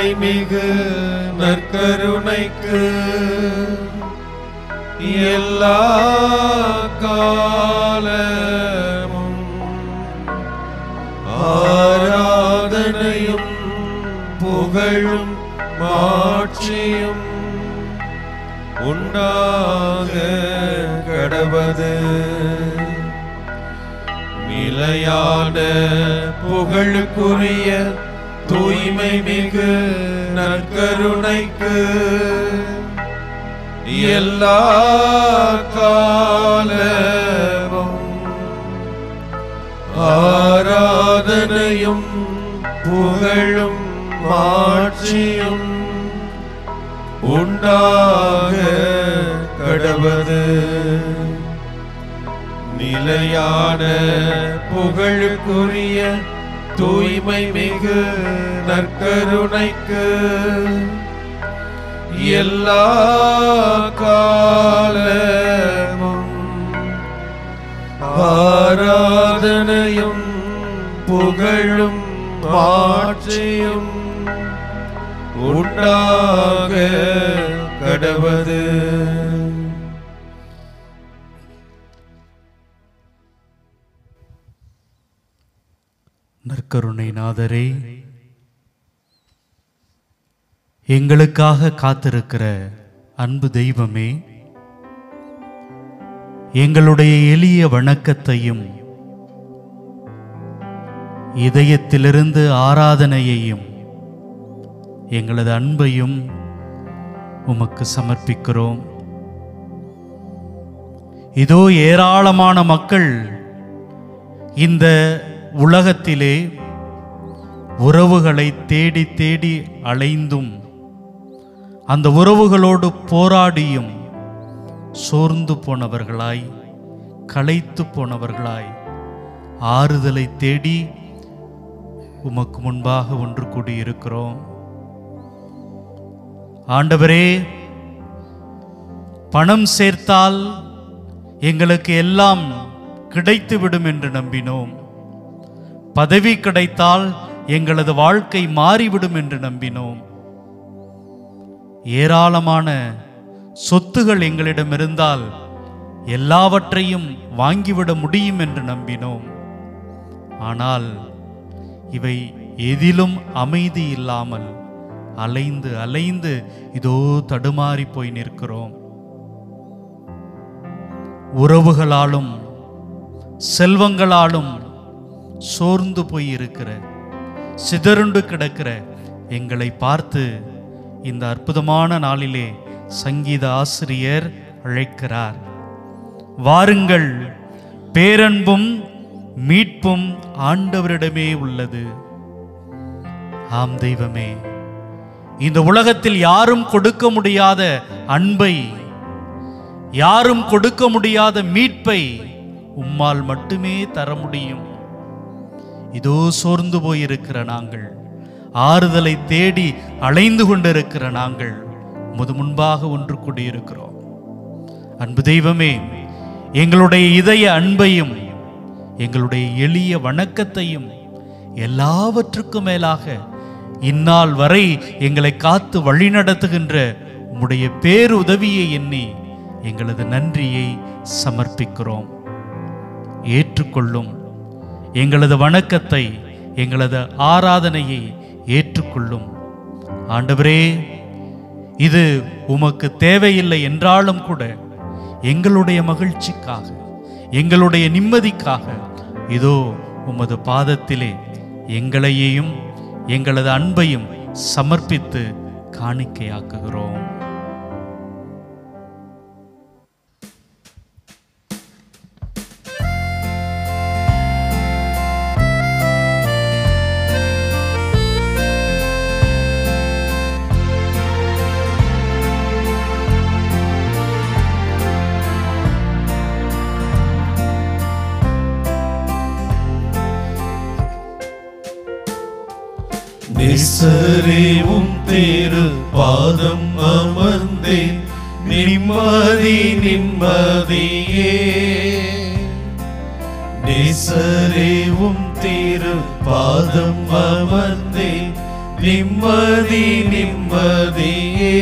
தூய்மை மிகு நற்கருணைக்கு எல்லா காலமும் ஆராதனையும் புகழும் மாட்சியும் உண்டாக கடவது நிலையான புகழுக்குரிய தூய்மை மிகு நற்கருணைக்கு எல்லா காலமும் ஆராதனையும் புகழும் மாட்சியும் உண்டாக கடவது நிலையான புகழுக்குரிய தூய்மை மிகு நற்கருணைக்கு எல்லா காலமும் ஆராதனையும் புகழும் மாட்சியும் உண்டாக கடவது நற்கருணை நாதரே எங்களுக்காக காத்திருக்கிற அன்பு தெய்வமே எங்களுடைய எளிய வணக்கத்தையும் இதயத்திலிருந்து ஆராதனையையும் எங்களது அன்பையும் உமக்கு சமர்ப்பிக்கிறோம் இதோ ஏராளமான மக்கள் இந்த உலகத்திலே உறவுகளை தேடி தேடி அலைந்தும் அந்த உறவுகளோடு போராடியும் சோர்ந்து போனவர்களாய் களைத்து போனவர்களாய் ஆறுதலை தேடி உமக்கு முன்பாக ஒன்று கூடியிருக்கிறோம் ஆண்டவரே பணம் சேர்த்தால் எங்களுக்கு எல்லாம் கிடைத்துவிடும் என்று நம்பினோம் பதவி கிடைத்தால் எங்களது வாழ்க்கை மாறிவிடும் என்று நம்பினோம் ஏராளமான சொத்துகள் எங்களிடம் இருந்தால் எல்லாவற்றையும் வாங்கிவிட முடியும் என்று நம்பினோம் ஆனால் இவை எதிலும் அமைதி இல்லாமல் அலைந்து அலைந்து இதோ தடுமாறி போய் நிற்கிறோம் உறவுகளாலும் செல்வங்களாலும் சோர்ந்து போய் இருக்கிற சிதறுண்டு கிடக்கிற எங்களை பார்த்து இந்த அற்புதமான நாளிலே சங்கீத ஆசிரியர் அழைக்கிறார் வாருங்கள் பேரன்பும் மீட்பும் ஆண்டவரிடமே உள்ளது ஆம் தெய்வமே இந்த உலகத்தில் யாரும் கொடுக்க முடியாத அன்பை யாரும் கொடுக்க முடியாத மீட்பை உம்மால் மட்டுமே தர முடியும் இதோ சோர்ந்து போயிருக்கிற நாங்கள் ஆறுதலை தேடி அலைந்து கொண்டிருக்கிற நாங்கள் முது முன்பாக ஒன்று கூடியிருக்கிறோம் அன்பு தெய்வமே எங்களுடைய இதய அன்பையும் எங்களுடைய எளிய வணக்கத்தையும் எல்லாவற்றுக்கும் மேலாக இந்நாள் வரை எங்களை காத்து வழிநடத்துகின்ற உம்முடைய பேருதவியை எண்ணி எங்களது நன்றியை சமர்ப்பிக்கிறோம் ஏற்றுக்கொள்ளும் எங்களது வணக்கத்தை எங்களது ஆராதனையை ஏற்றுக்கொள்ளும் ஆண்டவரே இது உமக்கு தேவையில்லை என்றாலும் கூட எங்களுடைய மகிழ்ச்சிக்காக எங்களுடைய நிம்மதிக்காக இதோ உமது பாதத்திலே எங்களையும் எங்களது அன்பையும் சமர்ப்பித்து காணிக்கையாக்குகிறோம் நிசரேவும் தேரு பாதம் அமர்ந்தேன் நிம்மதி நிம்மதியே நிசரேவும் தேரு பாதம் அமர்ந்தேன் நிம்மதி நிம்மதியே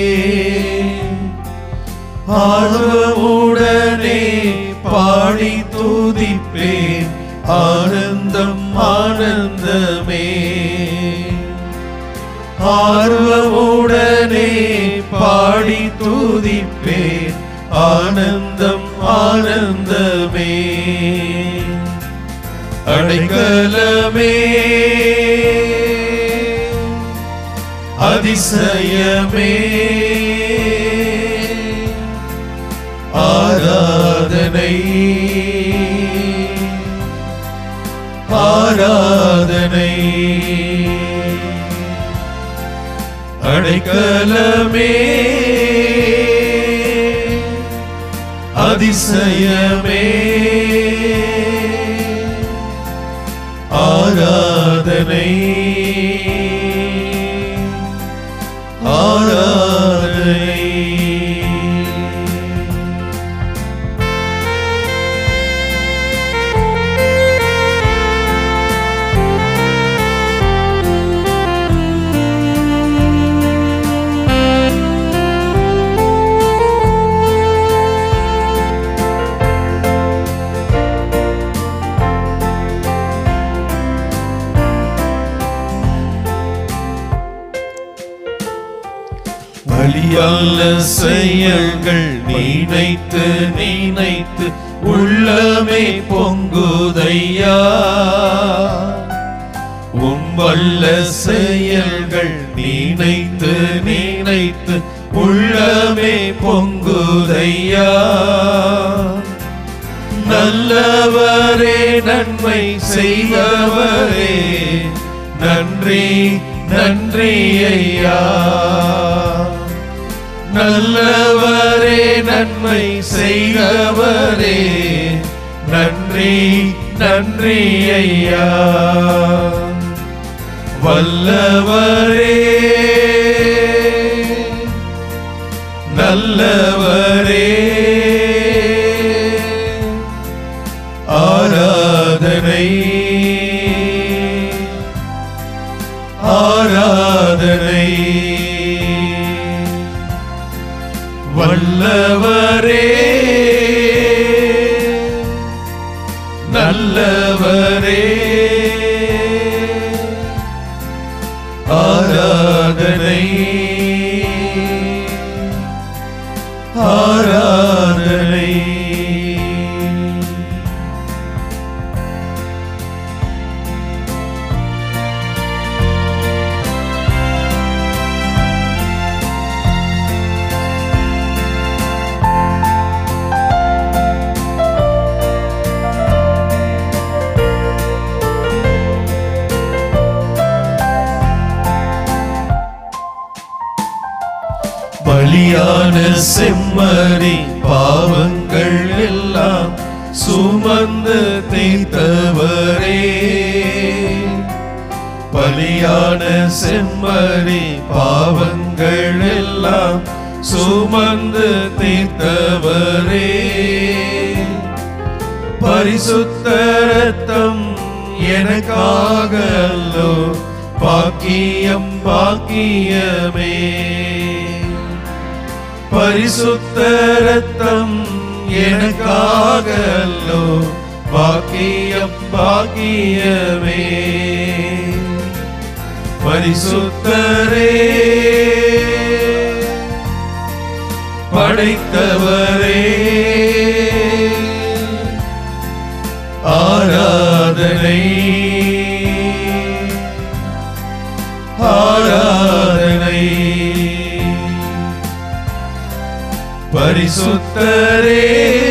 ஆர்வமுடனே பாடி துதிப்பேன் ஆனந்தம் ஆனந்தமே ஆர்வமுடனே பாடி துதிப்பேன் ஆனந்தம் ஆனந்தமே அடைக்கலமே அதிசயமே ஆராதனை ஆராதனை அடைக்கலமே அதிசயமே ஆராதனை ஆராதனை வலியால செயல்கள் நினைத்து நினைத்து உள்ளமே பொங்குதையா உம் வல்ல செயல்கள் நினைத்து நினைத்து உள்ளமே பொங்குதையா நல்லவரே நன்மை செய்தவரே நன்றி நன்றி ஐயா நல்லவரே நன்மை செய்தவரே நன்றி நன்றி ஐயா வல்லவரே நல்லவரே ஆராதனை ஆராதனை வல்லவரே நல்லவரே ஆராதனை ஆராதனை பலியான செம்மறி பாவங்கள் எல்லாம் சுமந்து தீர்த்தவரே பலியான செம்மறி பாவங்கள் எல்லாம் சுமந்து தீர்த்தவரே பரிசுத்த ரத்தம் எனக்காக அல்லோ பாக்கியம் பாக்கியமே பரிசுத்த ரத்தம் எனக்காக அல்லோ பாக்கியம் பாக்கியமே பரிசுத்தரே படைத்தவரே ஆராதனை ஆராதனை பரிசுத்தரே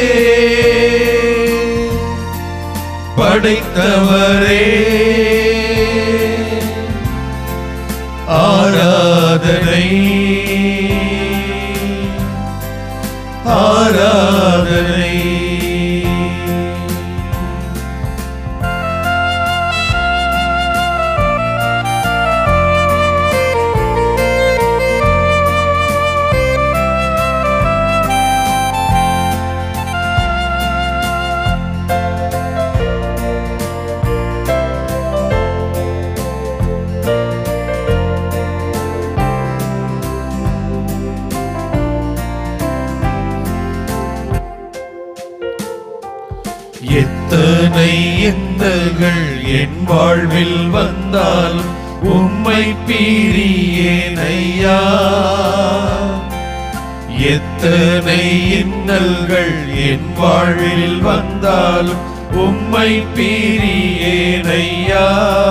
படைத்தவரே ஆராதனை ஆராதனை எத்தனை எந்தங்கள் என் வாழ்வில் வந்தாலும் உம்மை பீரியேனையா எத்தனை இன்னல்கள் என் வாழ்வில் வந்தாலும் உம்மை பீரியேனையா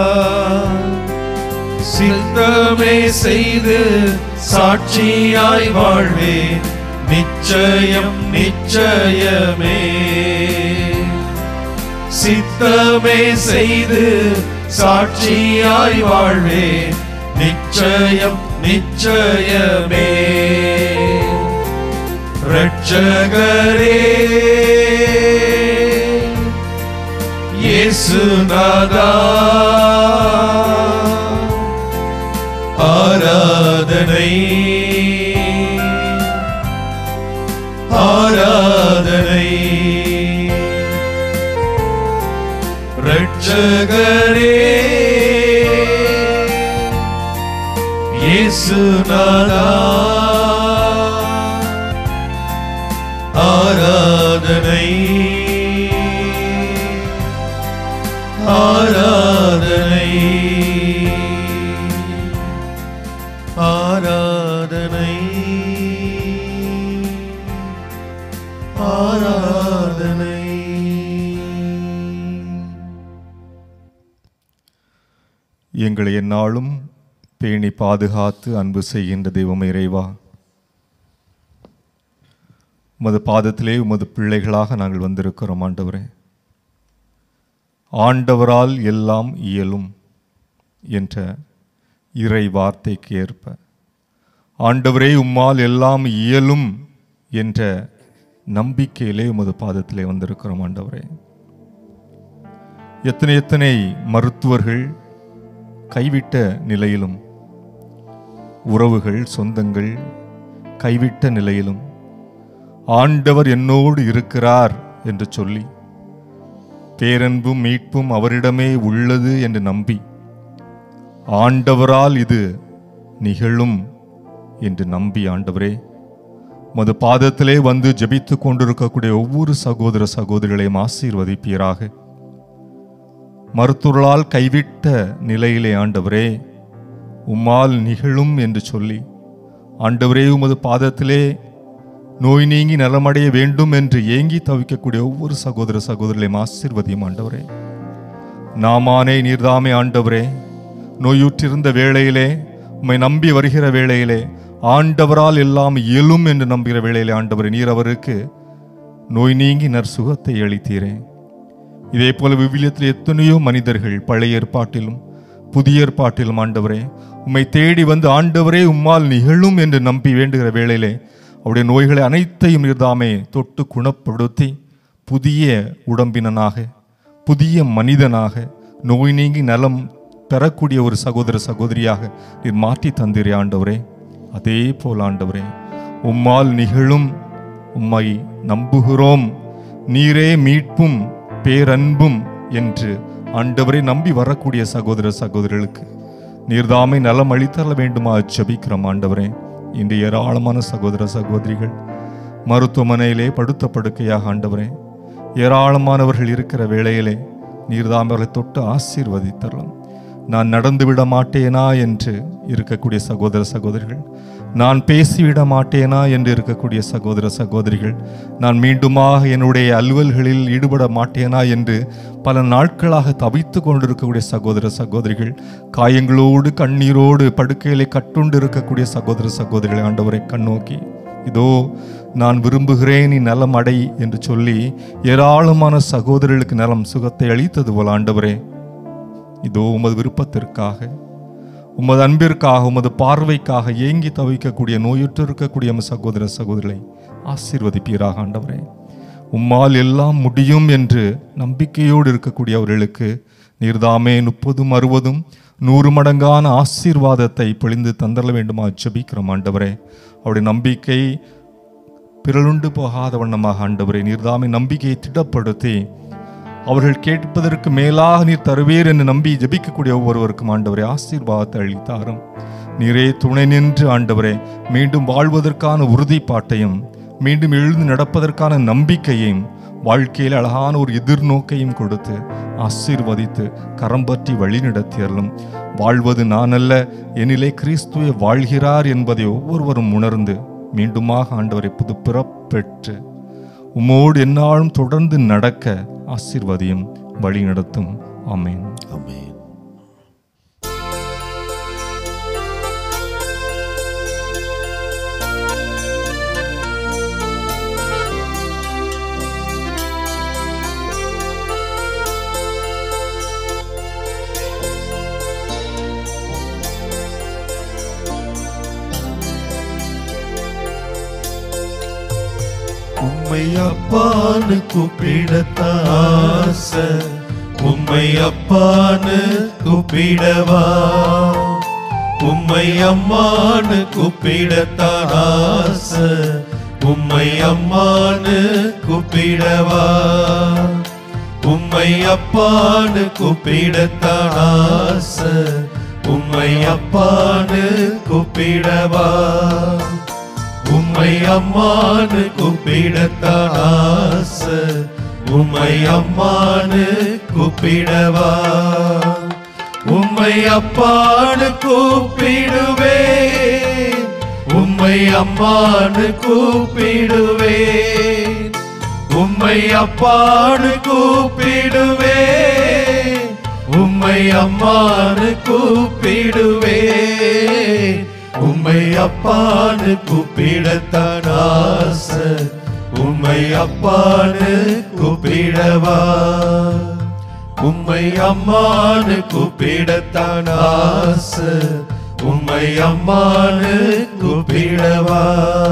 சித்தமே செய்து சாட்சியாய் வாழ்வேன் நிச்சயம் நிச்சயமே சித்தமே செய்து சாட்சியாய் வாழ்வேன் நிச்சயம் நிச்சயமே ரட்சகரே இயேசுநாதா ஆராதனை ஆராதனை ரட்சகரே இயேசுநாதா ஆராதனை ஆராதனை ஆராதனை ஆராதனை எங்களை எந்நாளும் பேணி பாதுகாத்து அன்பு செய்கின்ற தெய்வம் இறைவா உமது பாதத்திலே உமது பிள்ளைகளாக நாங்கள் வந்திருக்கிறோம் ஆண்டவரே ஆண்டவரால் எல்லாம் இயலும் என்ற இறை வார்த்தைக்கு ஏற்ப ஆண்டவரே உம்மால் எல்லாம் இயலும் என்ற நம்பிக்கையிலே உமது பாதத்திலே வந்திருக்கிறோம் ஆண்டவரே எத்தனை எத்தனை மருத்துவர்கள் கைவிட்ட நிலையிலும் உறவுகள் சொந்தங்கள் கைவிட்ட நிலையிலும் ஆண்டவர் என்னோடு இருக்கிறார் என்று சொல்லி பேரன்பும் மீட்பும் அவரிடமே உள்ளது என்று நம்பி ஆண்டவரால் இது நிகழும் என்று நம்பி ஆண்டவரே மது பாதத்திலே வந்து ஜெபித்து கொண்டிருக்கக்கூடிய ஒவ்வொரு சகோதர சகோதரிகளையும் ஆசீர்வதிப்பீராக மருத்துவர்களால் கைவிட்ட நிலையிலே ஆண்டவரே உம்மால் நிகழும் என்று சொல்லி ஆண்டவரே உமது பாதத்திலே நோய் நீங்கி நலமடைய வேண்டும் என்று ஏங்கி தவிக்கக்கூடிய ஒவ்வொரு சகோதர சகோதரிகளையும் ஆசீர்வதியும் ஆண்டவரே நாமானே நீர்தாமே ஆண்டவரே நோயுற்றிருந்த வேளையிலே உம்மை நம்பி வருகிற வேளையிலே ஆண்டவரால் எல்லாம் இயலும் என்று நம்புகிற வேளையிலே ஆண்டவரே நீர் அவருக்கு நோய் நீங்கி நற்சுகத்தை அளித்தீரே இதே போல விவிலியத்தில் எத்தனையோ மனிதர்கள் பழைய ஏற்பாட்டிலும் புதிய ஏற்பாட்டிலும் ஆண்டவரே உம்மை தேடி வந்து ஆண்டவரே உம்மால் நிகழும் என்று நம்பி வேண்டுகிற வேளையிலே அவருடைய நோய்களை அனைத்தையும் இருதாமே தொட்டு குணப்படுத்தி புதிய உடம்பினனாக புதிய மனிதனாக நோய் நீங்கி நலம் பெறக்கூடிய ஒரு சகோதர சகோதரியாக நீர் மாற்றி தந்தீரே ஆண்டவரே அதே போல் ஆண்டவரே உம்மால் நிகழும் உம்மை நம்புகிறோம் நீரே மீட்பும் பேரன்பும் என்று ஆண்டவரை நம்பி வரக்கூடிய சகோதர சகோதரிகளுக்கு நீர்தாமை நலம் அளித்தர வேண்டுமா ஜெபிக்கிறோம் ஆண்டவரே இன்று ஏராளமான சகோதர சகோதரிகள் மருத்துவமனையிலே படுத்த படுக்கையாக ஆண்டவரே ஏராளமானவர்கள் இருக்கிற வேளையிலே நீர்தாம் அவர்களை தொட்டு ஆசீர்வதித்தரலாம் நான் நடந்து விட மாட்டேனா என்று இருக்கக்கூடிய சகோதர சகோதரிகள் நான் பேசிவிட மாட்டேனா என்று இருக்கக்கூடிய சகோதர சகோதரிகள் நான் மீண்டுமாக என்னுடைய அலுவல்களில் ஈடுபட மாட்டேனா என்று பல நாட்களாக தவித்து கொண்டிருக்கக்கூடிய சகோதர சகோதரிகள் காயங்களோடு கண்ணீரோடு படுக்கையிலே கட்டுண்டு இருக்கக்கூடிய சகோதர சகோதரிகளை ஆண்டவரை கண்ணோக்கி இதோ நான் விரும்புகிறேன் நீ நலம் அடை என்று சொல்லி ஏராளமான சகோதரர்களுக்கு நலம் சுகத்தை அளித்தது போல ஆண்டவரே இதோ உமது விருப்பத்திற்காக உமது அன்பிற்காக உமது பார்வைக்காக ஏங்கி தவிக்கக்கூடிய நோயுற்று இருக்கக்கூடிய எம் சகோதர சகோதரிகளை ஆசீர்வதிப்பீராக ஆண்டவரே உம்மால் எல்லாம் முடியும் என்று நம்பிக்கையோடு இருக்கக்கூடிய அவர்களுக்கு நீர்தாமே முப்பதும் அறுபதும் நூறு மடங்கான ஆசீர்வாதத்தை பொழிந்து தந்தர வேண்டுமா ஜெபிக்கிறோம் ஆண்டவரே அவருடைய நம்பிக்கை பிறலுண்டு போகாத வண்ணமாக ஆண்டவரே நீர்தாமே நம்பிக்கையை திடப்படுத்தி அவர்கள் கேட்பதற்கு மேலாக நீர் தருவீர் என்று நம்பி ஜெபிக்கக்கூடிய ஒவ்வொருவருக்கும் ஆண்டவரே ஆசீர்வாதத்தை அளித்தாரும் நீரே துணை நின்று ஆண்டவரே மீண்டும் வாழ்வதற்கான உறுதிப்பாட்டையும் மீண்டும் எழுந்து நடப்பதற்கான நம்பிக்கையையும் வாழ்க்கையில் அழகான ஒரு எதிர்நோக்கையும் கொடுத்து ஆசீர்வதித்து கரம் பற்றி வழி நடத்தியறலும் வாழ்வது நான் அல்ல என்னிலே கிறிஸ்துவே வாழ்கிறார் என்பதை ஒவ்வொருவரும் உணர்ந்து மீண்டுமாக ஆண்டவரை புது பிறப்பெற்று உம்மோடு எந்நாளும் தொடர்ந்து நடக்க ஆசீர்வதியும் வழி நடத்தும் ஆமென் ஆமென் உம்மை அப்பான்னு கூப்பிடத்தான் ஆசை உம்மை அப்பான்னு கூப்பிடவா உம்மை அம்மான்னு கூப்பிடத்தான் ஆசை உம்மை அம்மான்னு கூப்பிடவா உம்மை அப்பான்னு கூப்பிடத்தான் ஆசை உம்மை அப்பான்னு கூப்பிடவா உம்மை அம்மானு கூப்பிடத்தான் ஆசை உம்மை அம்மானு கூப்பிடவா உம்மை அப்பானு கூப்பிடுவே உம்மை அம்மானு கூப்பிடுவே உம்மை அப்பானு கூப்பிடுவே உம்மை அம்மானு கூப்பிடுவே உம்மை அப்பான்னு கூப்பிடத்தான் ஆசை உம்மை அப்பான்னு கூப்பிடவா உம்மை அம்மான்னு கூப்பிடத்தான் ஆசை உம்மை அம்மான்னு கூப்பிடவா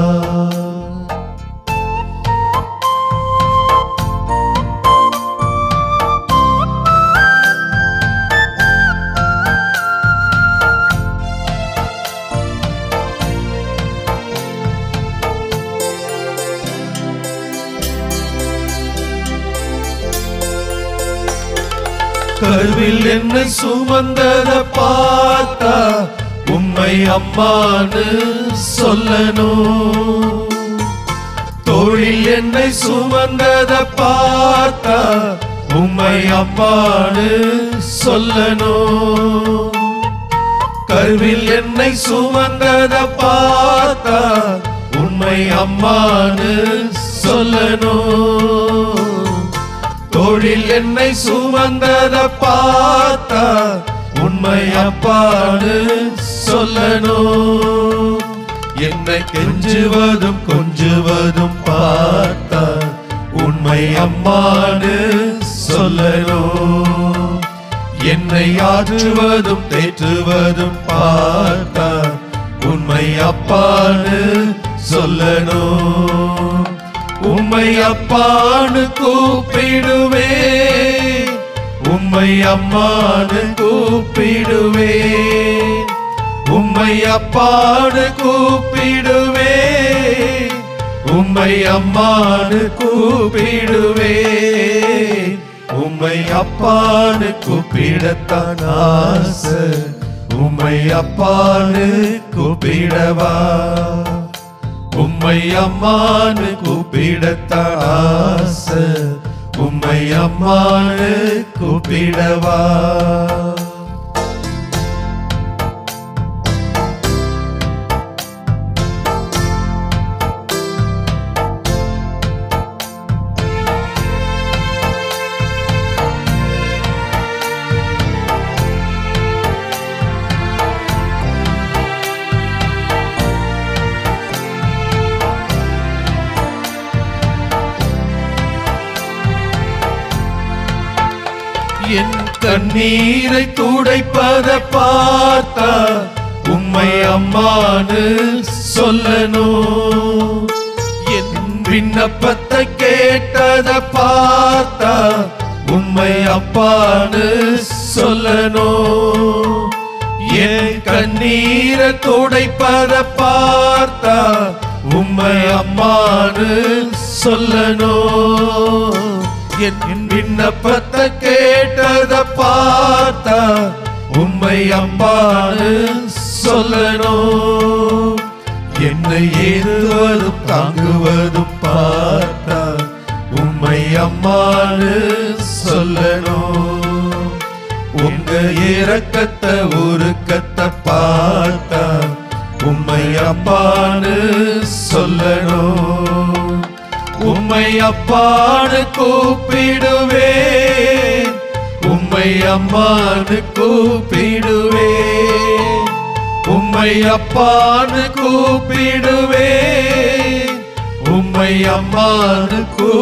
கருவில் என்னை சுமந்தத பார்த்தா உம்மை அம்மான்னு சொல்லணும் தோழில் என்னை சுமந்தத பார்த்தா உம்மை அம்மான்னு சொல்லணும் கருவில் என்னை சுமந்தத பார்த்தா உண்மை அம்மான்னு சொல்லணும் தொழில் என்னை சுமந்தத பார்த்தா உண்மை அப்பான்னு சொல்லணும் என்னை கெஞ்சுவதும் கொஞ்சுவதும் பார்த்தா உண்மை அம்மான்னு சொல்லணும் என்னை ஆற்றுவதும் தேற்றுவதும் பார்த்தா உண்மை அப்பான்னு சொல்லணும் உம்மை அப்பான்னு கூப்பிடுவே உம்மை அம்மான்னு கூப்பிடுவே உம்மை அப்பான்னு கூப்பிடுவே உம்மை அம்மான்னு கூப்பிடுவே உம்மை அப்பான்னு கூப்பிடத்தான் ஆசை உம்மை அப்பான்னு கூப்பிடவா உம்மை அம்மான்னு கூப்பிடத்தான் ஆசை உம்மை அம்மான்னு கூப்பிடவா என் கண்ணீரை துடைப்பத பார்த்தா உம்மை அம்மான்னு சொல்லணும் என் விண்ணப்பத்தை கேட்டத பார்த்தா உம்மை அப்பான்னு சொல்லணும் என் கண்ணீரை துடைப்பத பார்த்தா உம்மை அம்மான்னு சொல்லணும் என் விண்ணப்பத்தை கேட்டத பார்த்தா உம்மை அம்பான்னு சொல்லணும் என்னை ஏறுவதும் தாங்குவதும் பார்த்தா உம்மை அம்மான்னு சொல்லணும் உங்க இரக்கத்தை உருக்கத்தை பார்த்தா உம்மை அப்பான்னு சொல்லணும் உம்மை அப்பான்னு கூப்பிடுவேன் உம்மை அம்மான்னு கூப்பிடுவேன் உம்மை அப்பான்னு கூப்பிடுவேன் உம்மை அம்மான்னு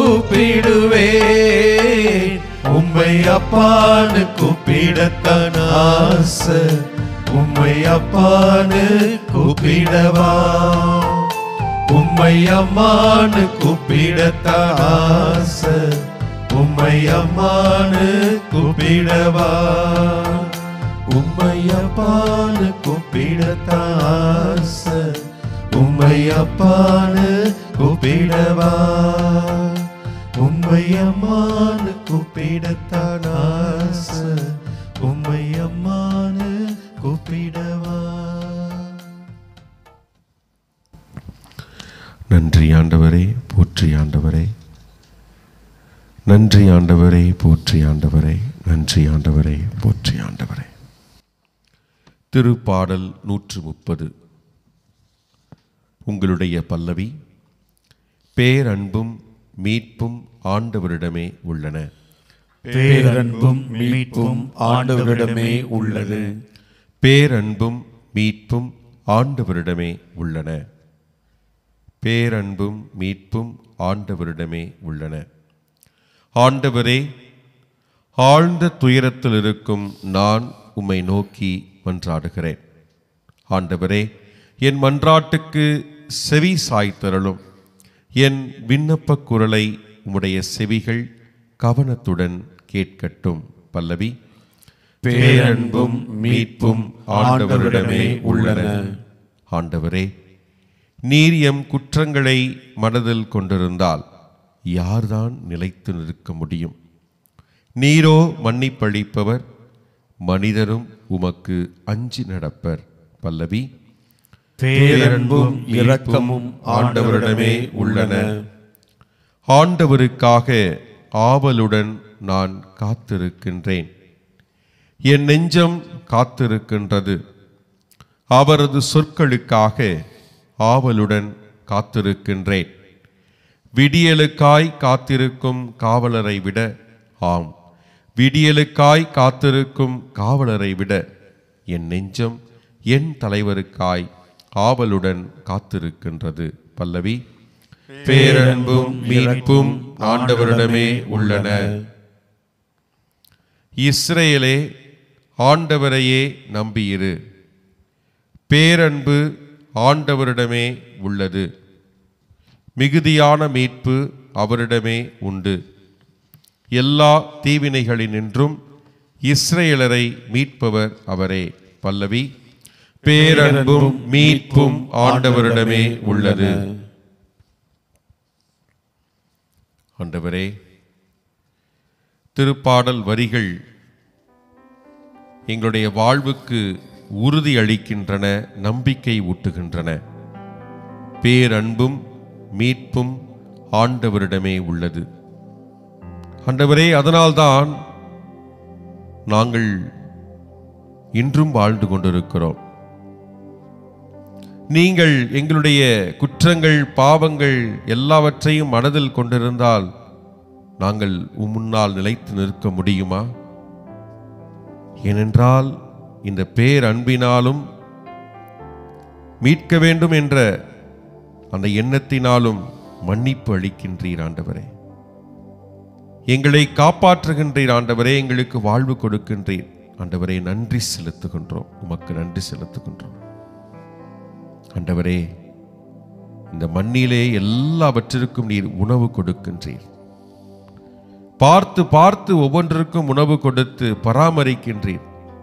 கூப்பிடுவேன் உம்மை அப்பான்னு கூப்பிடத்தான் ஆசை உம்மை அப்பான்னு கூப்பிடவா உம்மை அம்மான்னு கூப்பிடத்தான் ஆசை உம்மை அம்மான்னு கூப்பிடவா உம்மை அப்பான்னு கூப்பிடத்தான் ஆசை உம்மை அப்பான்னு கூப்பிடவா உம்மை அம்மான்னு கூப்பிடத்தான் ஆசை உம்மை அம்மான்னு கூப்பிடவா நன்றி ஆண்டவரே போற்றி ஆண்டவரே நன்றி ஆண்டவரே போற்றி ஆண்டவரே நன்றி ஆண்டவரே போற்றி ஆண்டவரே திருப்பாடல் நூற்று முப்பது உங்களுடைய பல்லவி பேரன்பும் மீட்பும் ஆண்டவரிடமே உள்ளன பேரன்பும் மீட்பும் ஆண்டவரிடமே உள்ளது பேரன்பும் மீட்பும் ஆண்டவரிடமே உள்ளன பேரன்பும் மீட்பும் ஆண்டவரிடமே உள்ளன ஆண்டவரே ஆழ்ந்த துயரத்தில் இருக்கும் நான் உம்மை நோக்கி மன்றாடுகிறேன் ஆண்டவரே என் மன்றாட்டுக்கு செவி சாய்த்தருளும் என் விண்ணப்பக் குரலை உம்முடைய செவிகள் கவனத்துடன் கேட்கட்டும் பல்லவி பேரன்பும் மீட்பும் ஆண்டவரிடமே உள்ளன ஆண்டவரே நீர் எம் குற்றங்களை மனதில் கொண்டிருந்தால் யார்தான் நிலைத்து நிற்க முடியும் நீரோ மன்னிப்பளிப்பவர் மனிதரும் உமக்கு அஞ்சி நடப்பர் பல்லவி பேரன்பும் இரக்கமும் ஆண்டவரிடமே உள்ளன ஆண்டவருக்காக ஆவலுடன் நான் காத்திருக்கின்றேன் என் நெஞ்சம் காத்திருக்கின்றது அவரது சொற்களுக்காக ஆவலுடன் காத்திருக்கின்றேன் விடியலுக்காய் காத்திருக்கும் காவலரை விட ஆம் விடியலுக்காய் காத்திருக்கும் காவலரை விட என் நெஞ்சம் என் தலைவருக்காய் ஆவலுடன் காத்திருக்கின்றது பல்லவி பேரன்பும் மீட்பும் ஆண்டவரிடமே உள்ளன இஸ்ரேலே ஆண்டவரையே நம்பியிரு பேரன்பு ஆண்டவரிடமே உள்ளது மிகுதியான மீட்பு அவரிடமே உண்டு எல்லா தீவினைகளினின்றும் இஸ்ரேலரை மீட்பவர் அவரே பல்லவி பேரன்பும் மீட்பும் ஆண்டவரிடமே உள்ளது ஆண்டவரே திருப்பாடல் வரிகள் எங்களுடைய வாழ்வுக்கு உறுதி அளிக்கின்றன நம்பிக்கை ஊட்டுகின்றன பேரன்பும் மீட்பும் ஆண்டவரிடமே உள்ளது ஆண்டவரே அதனால்தான் நாங்கள் இன்றும் வாழ்ந்து கொண்டிருக்கிறோம் நீங்கள் எங்களுடைய குற்றங்கள் பாவங்கள் எல்லாவற்றையும் மனதில் கொண்டிருந்தால் நாங்கள் உம் முன்னால் நிலைத்து நிற்க முடியுமா ஏனென்றால் இந்த பேரன்பினாலும் மீட்க வேண்டும் என்ற அந்த எண்ணத்தினாலும் மன்னிப்பு அளிக்கின்றீர் ஆண்டவரே எங்களை காப்பாற்றுகின்றீர் ஆண்டவரே எங்களுக்கு வாழ்வு கொடுக்கின்றீர் ஆண்டவரே நன்றி செலுத்துகின்றோம் உமக்கு நன்றி செலுத்துகின்றோம் ஆண்டவரே இந்த மண்ணிலே எல்லாவற்றிற்கும் நீர் உணவு கொடுக்கின்றீர் பார்த்து பார்த்து ஒவ்வொன்றிற்கும் உணவு கொடுத்து பராமரிக்கின்றீர்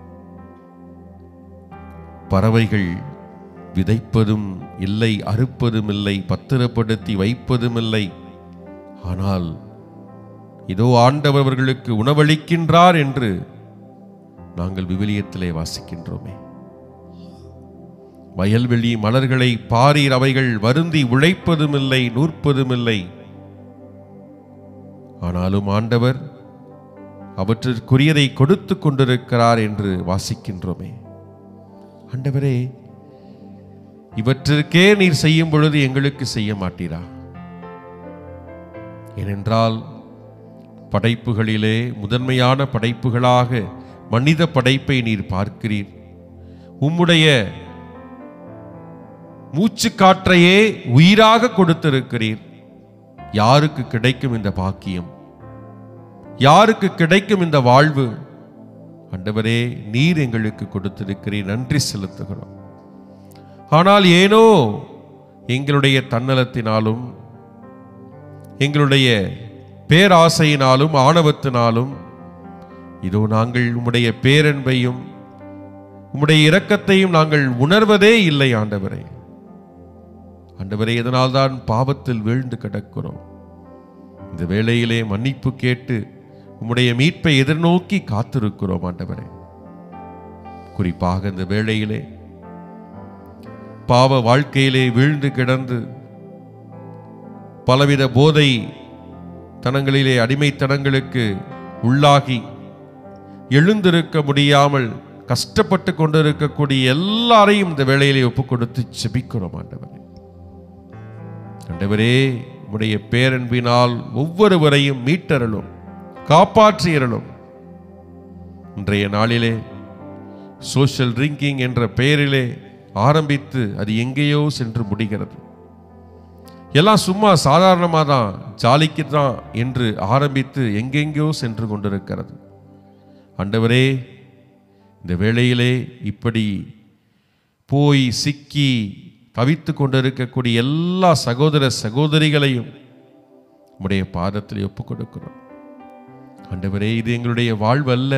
பறவைகள் விதைப்பதும் இல்லை அறுப்பதும் இல்லை பத்திரப்படுத்தி வைப்பதும் இல்லை ஆனால் இதோ ஆண்டவர் அவர்களுக்கு உணவளிக்கின்றார் என்று நாங்கள் விவிலியத்திலே வாசிக்கின்றோமே வயல்வெளி மலர்களை பாரீர் அவைகள் வருந்தி உழைப்பதும் இல்லை நூற்பதும் இல்லை ஆனாலும் ஆண்டவர் அவற்றிற்குரியதை கொடுத்து கொண்டிருக்கிறார் என்று வாசிக்கின்றோமே ஆண்டவரே இவற்றிற்கே நீர் செய்யும் பொழுது எங்களுக்கு செய்ய மாட்டீரா ஏனென்றால் படைப்புகளிலே முதன்மையான படைப்புகளாக மனித படைப்பை நீர் பார்க்கிறீர் உம்முடைய மூச்சு காற்றையே உயிராக கொடுத்திருக்கிறீர் யாருக்கு கிடைக்கும் இந்த பாக்கியம் யாருக்கு கிடைக்கும் இந்த வாழ்வு ஆண்டவரே நீர் எங்களுக்கு கொடுத்திருக்கிறீர் நன்றி செலுத்துகிறோம் ஆனால் ஏனோ எங்களுடைய தன்னலத்தினாலும் எங்களுடைய பேராசையினாலும் ஆணவத்தினாலும் இதோ நாங்கள் உம்முடைய பேரன்பையும் உம்முடைய இரக்கத்தையும் நாங்கள் உணர்வதே இல்லை ஆண்டவரே ஆண்டவரே இதனால்தான் பாவத்தில் வீழ்ந்து கிடக்கிறோம் இந்த வேளையிலே மன்னிப்பு கேட்டு உம்முடைய மீட்பை எதிர்நோக்கி காத்திருக்கிறோம் ஆண்டவரே குறிப்பாக இந்த வேளையிலே பாவ வாழ்க்கையிலே வீழ்ந்து கிடந்து பலவித போதை தனங்களிலே அடிமைத்தனங்களுக்கு உள்ளாகி எழுந்திருக்க முடியாமல் கஷ்டப்பட்டு கொண்டிருக்கக்கூடிய எல்லாரையும் இந்த வேளையிலே ஒப்புக் கொடுத்து செபிக்கிறோம் ஆண்டவரே ஆண்டவரே உம்முடைய பேரன்பினால் ஒவ்வொருவரையும் மீட்டரலும் காப்பாற்றியறலும் இன்றைய நாளிலே சோஷியல் ட்ரிங்கிங் என்ற பெயரிலே ஆரம்பித்து அது எங்கேயோ சென்று முடிகிறது எல்லாம் சும்மா சாதாரணமாக தான் ஜாலிக்கு தான் என்று ஆரம்பித்து எங்கெங்கேயோ சென்று கொண்டிருக்கிறது ஆண்டவரே இந்த வேளையிலே இப்படி போய் சிக்கி தவித்து கொண்டிருக்கக்கூடிய எல்லா சகோதர சகோதரிகளையும் உம்முடைய பாதத்தில் ஒப்புக் கொடுக்கிறோம் ஆண்டவரே இது எங்களுடைய வாழ்வு அல்ல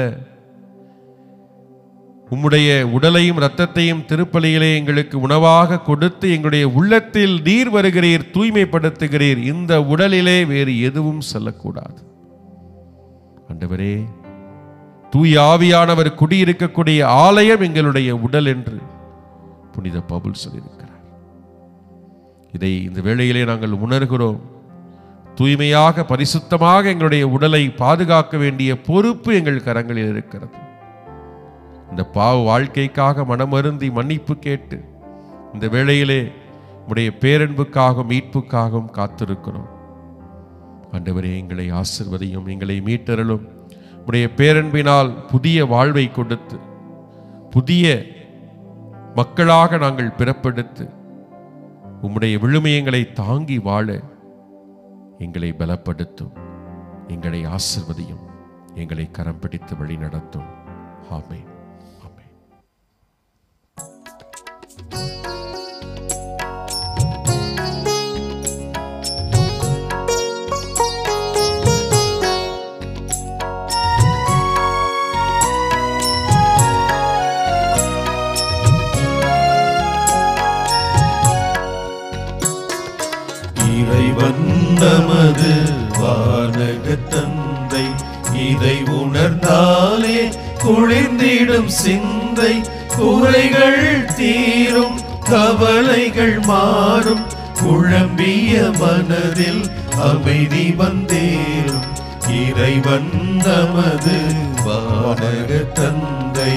உம்முடைய உடலையும் இரத்தத்தையும் திருப்பலியிலே எங்களுக்கு உணவாக கொடுத்து எங்களுடைய உள்ளத்தில் நீர் வருகிறீர் தூய்மைப்படுத்துகிறீர் இந்த உடலிலே வேறு எதுவும் செல்லக்கூடாது ஆண்டவரே தூய் ஆவியானவர் குடியிருக்கக்கூடிய ஆலயம் எங்களுடைய உடல் என்று புனித பவுல் சொல்லியிருக்கிறார் இதை இந்த வேளையிலே நாங்கள் உணர்கிறோம் தூய்மையாக பரிசுத்தமாக எங்களுடைய உடலை பாதுகாக்க வேண்டிய பொறுப்பு எங்கள் கரங்களில் இருக்கிறது இந்த பாவ வாழ்க்கைக்காக மனமருந்தி மன்னிப்பு கேட்டு இந்த வேளையிலே உடைய பேரன்புக்காகவும் மீட்புக்காகவும் காத்திருக்கிறோம் ஆண்டவரே எங்களை ஆசிர்வதையும் எங்களை மீட்டரலும் உடைய பேரன்பினால் புதிய வாழ்வை கொடுத்து புதிய மக்களாக நாங்கள் பிறப்பெடுத்து உம்முடைய விழுமியங்களை தாங்கி வாழ எங்களை பலப்படுத்தும் எங்களை ஆசிர்வதியும் எங்களை கரம் பிடித்து வழி நடத்தும் ஆமே ஆமே இறைவன் நமது வானக தந்தை இதை உணர்ந்தாலே குளிர்ந்திடும் சிந்தை குறைகள் தீரும் கவலைகள் மாறும் குழம்பிய மனதில் அமைதி வந்தேறும் இறைவன் நமது வானக தந்தை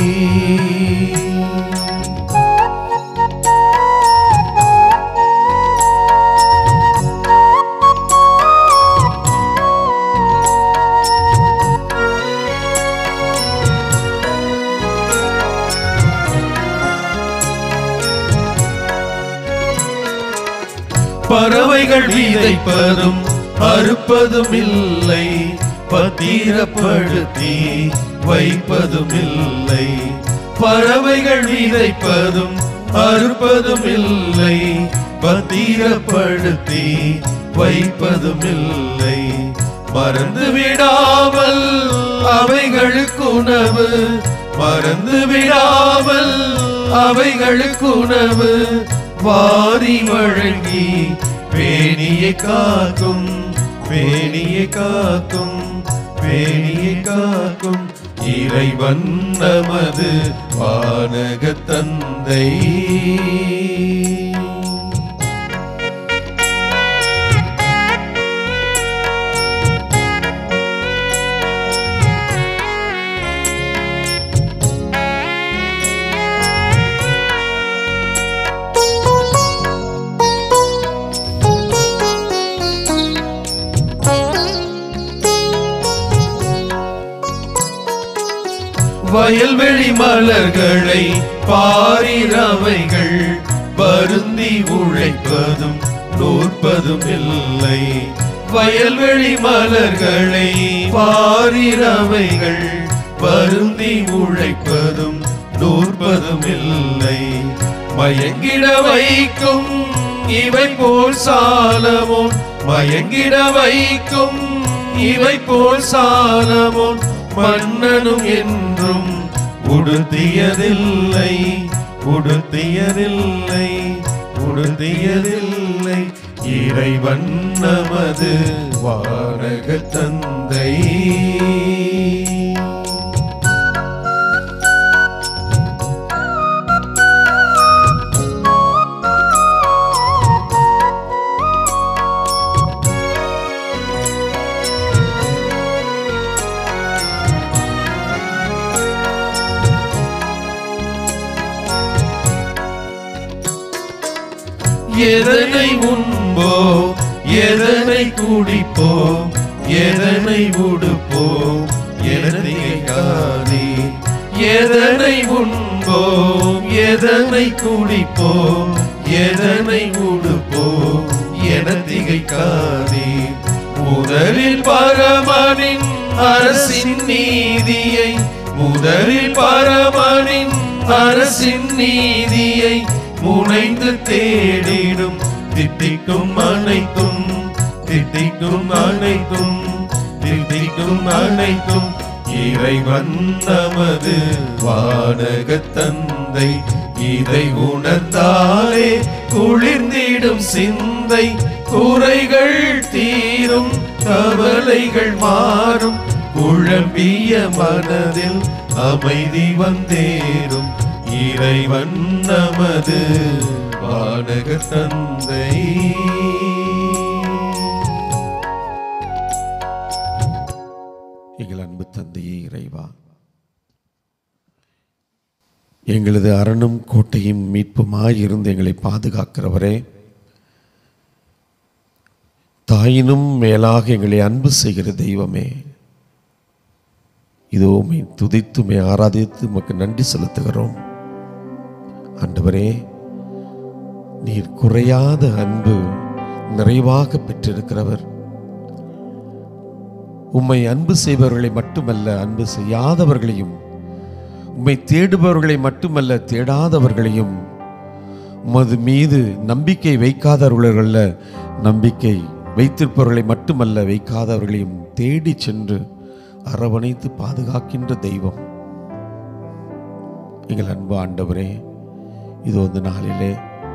பறவைகள் விதைப்பதும் அறுப்பதும் இல்லை பத்திரப்படுத்தி வைப்பதும் இல்லை பறவைகள் விதைப்பதும் அறுப்பதும் இல்லை பத்திரப்படுத்தி வைப்பதும் இல்லை மறந்து விடாமல் அவைகளுக்கு உணவு மறந்து விடாமல் அவைகளுக்கு உணவு வாரி வழங்கி பேணியை காக்கும் பேணியை காக்கும் பேணியை காக்கும் இறைவன் நமது வானக தந்தை வயல்வெளி மலர்களை பாரிரவைகள் வருந்தி உழைப்பதும் நூற்பதும் இல்லை வயல்வெளி மலர்களை பாரிரவைகள் வருந்தி உழைப்பதும் நூற்பதும் இல்லை மயங்கிட வைக்கும் இவை போல் சாலமோன் மயங்கிட வைக்கும் இவை போல் சாலமோன் மன்னனும் என்றும் உடுத்தியதில்லை உடுத்தியதில்லை உடுத்தியதில்லை இறைவன் நமது வானக தந்தை எதனை உண்போம் எதனை குடிப்போம் எதனை உடுப்போம் எதனை காணி எதனை உண்போம் எதனை குடிப்போம் எதனை உடுப்போம் என திகைக்காதே முதலில் பரமனின் அரசின் நீதியை முதலில் பரமனின் அரசின் நீதியை முனைந்து தேடிடும் திட்டிக்கும் அனைத்தும் திட்டிக்கும் அனைத்தும் திட்டிக்கும் அனைத்தும் இறைவன் நமது வானக தந்தை இதை உணர்ந்தாலே குளிர்ந்திடும் சிந்தை குறைகள் தீரும் கவலைகள் மாறும் குழம்பிய மனதில் அமைதி வந்தேறும் இறைவன் நமது வானக தந்தை எங்கள் அன்பு தந்தையே இறைவா எங்களது அரணும் கோட்டையும் மீட்புமாய் இருந்து எங்களை பாதுகாக்கிறவரே தாயினும் மேலாக எங்களை அன்பு செய்கிற தெய்வமே இதோ உம்மை துதித்து உம்மை ஆராதித்து உமக்கு நன்றி செலுத்துகிறோம் ஆண்டவரே நீர் குறையாத அன்பு நிறைவாக பெற்றிருக்கிறவர் உம்மை அன்பு செய்பவர்களை மட்டுமல்ல அன்பு செய்யாதவர்களையும் உம்மை தேடுபவர்களை மட்டுமல்ல தேடாதவர்களையும் உமது மீது நம்பிக்கை வைக்காதவர்களல்ல நம்பிக்கை வைத்திருப்பவர்களை மட்டுமல்ல வைக்காதவர்களையும் தேடி சென்று அரவணைத்து பாதுகாக்கின்ற தெய்வம் எங்கள் அன்பு ஆண்டவரே இது ஒரு நாளிலே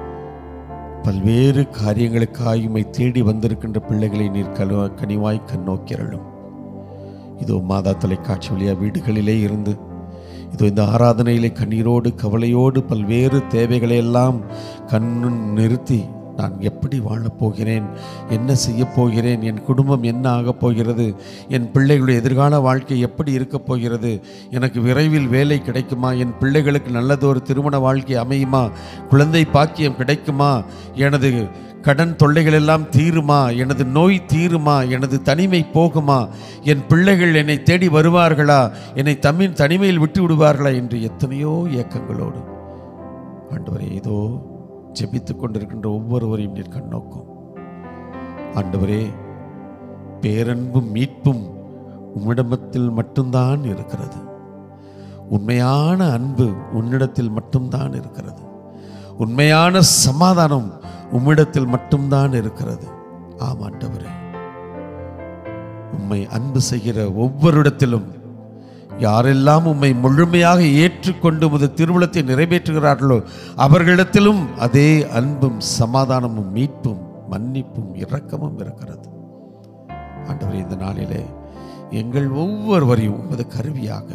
பல்வேறு காரியங்களுக்காய் உம்மை தேடி வந்திருக்கின்ற பிள்ளைகளை நீர் கனு கனிவாய் கண்ணோக்கிறளும் இதோ மாதா தொலைக்காட்சி வழியா வீடுகளிலே இருந்து இதோ இந்த ஆராதனையிலே கண்ணீரோடு கவலையோடு பல்வேறு தேவைகளை எல்லாம் கண்ணு நிறுத்தி நான் எப்படி வாழப் போகிறேன் என்ன செய்யப் போகிறேன் என் குடும்பம் என்ன ஆகப் போகிறது என் பிள்ளைகளுடைய எதிர்கால வாழ்க்கை எப்படி இருக்கப் போகிறது எனக்கு விரைவில் வேலை கிடைக்குமா என் பிள்ளைகளுக்கு நல்லதொரு திருமண வாழ்க்கை அமையுமா குழந்தை பாக்கியம் கிடைக்குமா எனது கடன் தொல்லைகள் எல்லாம் தீருமா எனது நோய் தீருமா எனது தனிமை போகுமா என் பிள்ளைகள் என்னை தேடி வருவார்களா என்னை தம்மின் தனிமையில் விட்டு விடுவார்களா என்று எத்தனையோ ஏக்கங்களோடு ஆண்டவரே ஏதோ ஜெபித்துக் கொண்டிருக்கின்ற ஒவ்வொருவரையும் நீர் கண்ணோக்கும் ஆண்டவரே பேரன்பும் மீட்பும் உம்மிடத்தில் மட்டும்தான் இருக்கிறது உண்மையான அன்பு உன்னிடத்தில் மட்டும்தான் இருக்கிறது உண்மையான சமாதானம் உம்மிடத்தில் மட்டும்தான் இருக்கிறது ஆம் ஆண்டவரே உம்மை அன்பு செய்கிற ஒவ்வொருடத்திலும் யாரெல்லாம் உம்மை முழுமையாக ஏற்றுக்கொண்டு உமது திருவுளத்தை நிறைவேற்றுகிறார்களோ அவர்களிடத்திலும் அதே அன்பும் சமாதானமும் மீட்பும் மன்னிப்பும் இரக்கமும் இருக்கிறது ஆண்டவரே இந்த நாளிலே எங்கள் ஒவ்வொருவரையும் உமது கருவியாக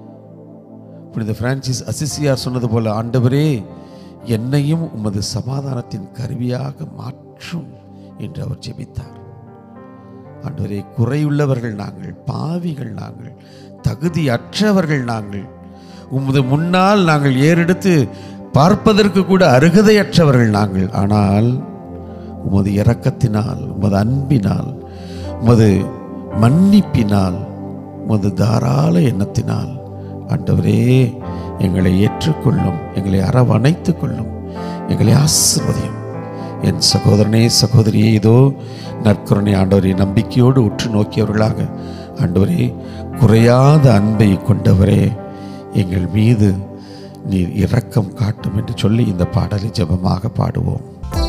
புனித பிரான்சிஸ் அசிசியார் சொன்னது போல ஆண்டவரே என்னையும் உமது சமாதானத்தின் கருவியாக மாற்றும் என்று அவர் ஜெபித்தார் ஆண்டவரே குறையுள்ளவர்கள் நாங்கள் பாவிகள் நாங்கள் தகுதியற்றவர்கள் நாங்கள் உமது முன்னால் நாங்கள் ஏறெடுத்து பார்ப்பதற்கு கூட அருகதையற்றவர்கள் நாங்கள் ஆனால் உமது இரக்கத்தினால் உமது அன்பினால் உமது மன்னிப்பினால் உமது தாராள எண்ணத்தினால் ஆண்டவரே எங்களை ஏற்றுக்கொள்ளும் எங்களை அரவணைத்துக் கொள்ளும் எங்களை ஆசிர்வதியும் என் சகோதரனே சகோதரியே இதோ நற்கருணை ஆண்டவரை நம்பிக்கையோடு உற்று நோக்கியவர்களாக ஆண்டவரே குறையாத அன்பை கொண்டவரே எங்கள் மீது நீர் இரக்கம் காட்டும் என்று சொல்லி இந்த பாடலை ஜெபமாக பாடுவோம்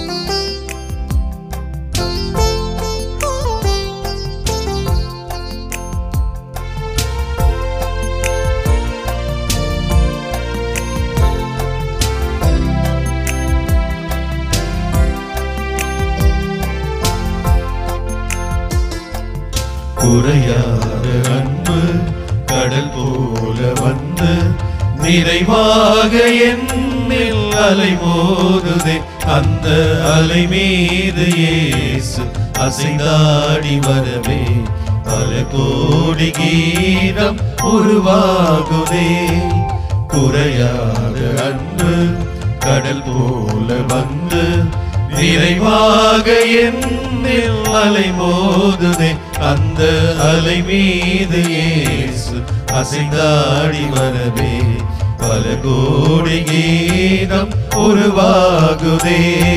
குறையாத அன்பு கடல் போல வந்து நிறைவாக என்னில் அலை மோதுதே அந்த அலை மீது இயேசு அசைந்தாடி வரவே பல கோடி கீதம் உருவாகுதே குறையாத அன்பு கடல் போல வந்து நிறைவாக என்னில் அலை மோதுதே அந்த அலை மீது இயேசு அசைந்தாடி வரவே பல கோடி கீதம் உருவாகுதே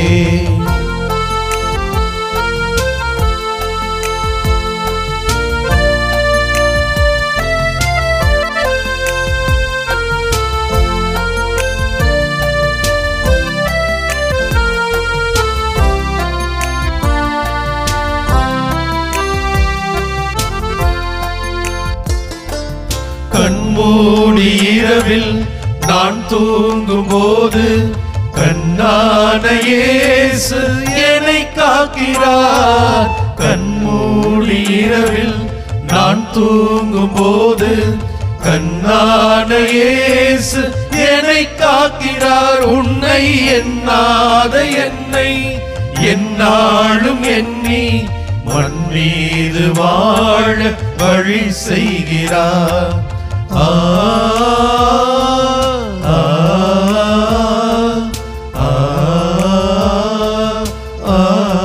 கண்மூடி இரவில் நான் தூங்கும் போது கண்ணான இயேசு என்னை காக்கிறார் கண்மூடி இரவில் நான் தூங்கும் போது கண்ணான இயேசு என்னை காக்கிறார் உன்னை எண்ணாத என்னை என்னாலும் எண்ணி மண் மீது வாழ வழி செய்கிறார் ஆ ஆ, ஆ, ஆ,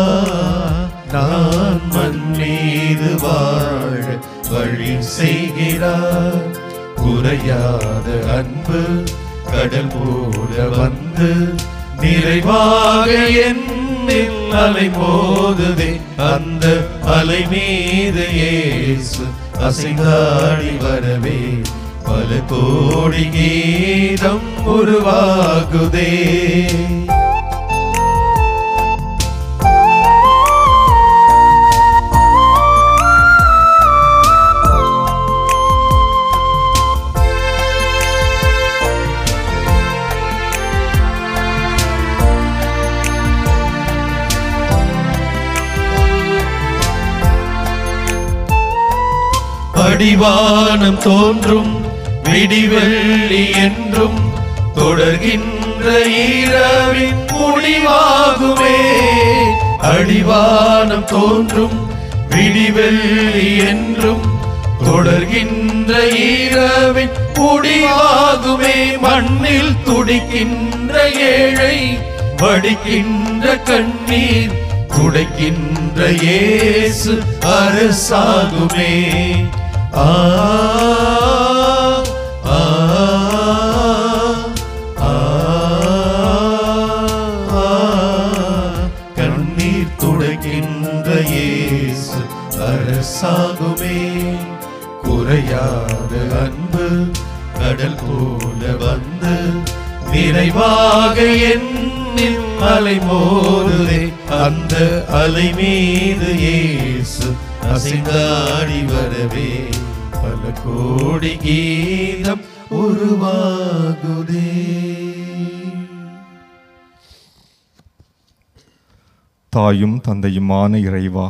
நான் மண் மீது வாழ வழி செய்கிறார் குறையாத அன்பு கடல் போல வந்து நிறைவாக என்னில் அலை மோதுதே அந்த அலை மீது இயேசு அசைந்தாடி வரவே பல கோடி கீதம் உருவாகுதே அடிவானம் தோன்றும் விடிவெள்ளி என்றும் தொடர்கின்ற இரவின் முடிவாகுமே அடிவானம் தோன்றும் விடிவெள்ளி என்றும் தொடர்கின்ற இரவின் முடிவாகுமே மண்ணில் துடிக்கின்ற ஏழை வடிக்கின்ற கண்ணீர் துடைக்கின்ற இயேசு அரசாகுமே ஆ ஆ, ஆ, ஆ, கண்ணீர் துடைக்கின்ற இயேசு அரசாகுமே குறையாத அன்பு கடல் போல வந்து நிறைவாக என்னில் அலை மோதுதே அந்த அலை மீது இயேசு அசைந்தாடி வரவே பல கோடி கீதம் உருவாகுதே தாயும் தந்தையுமான இறைவா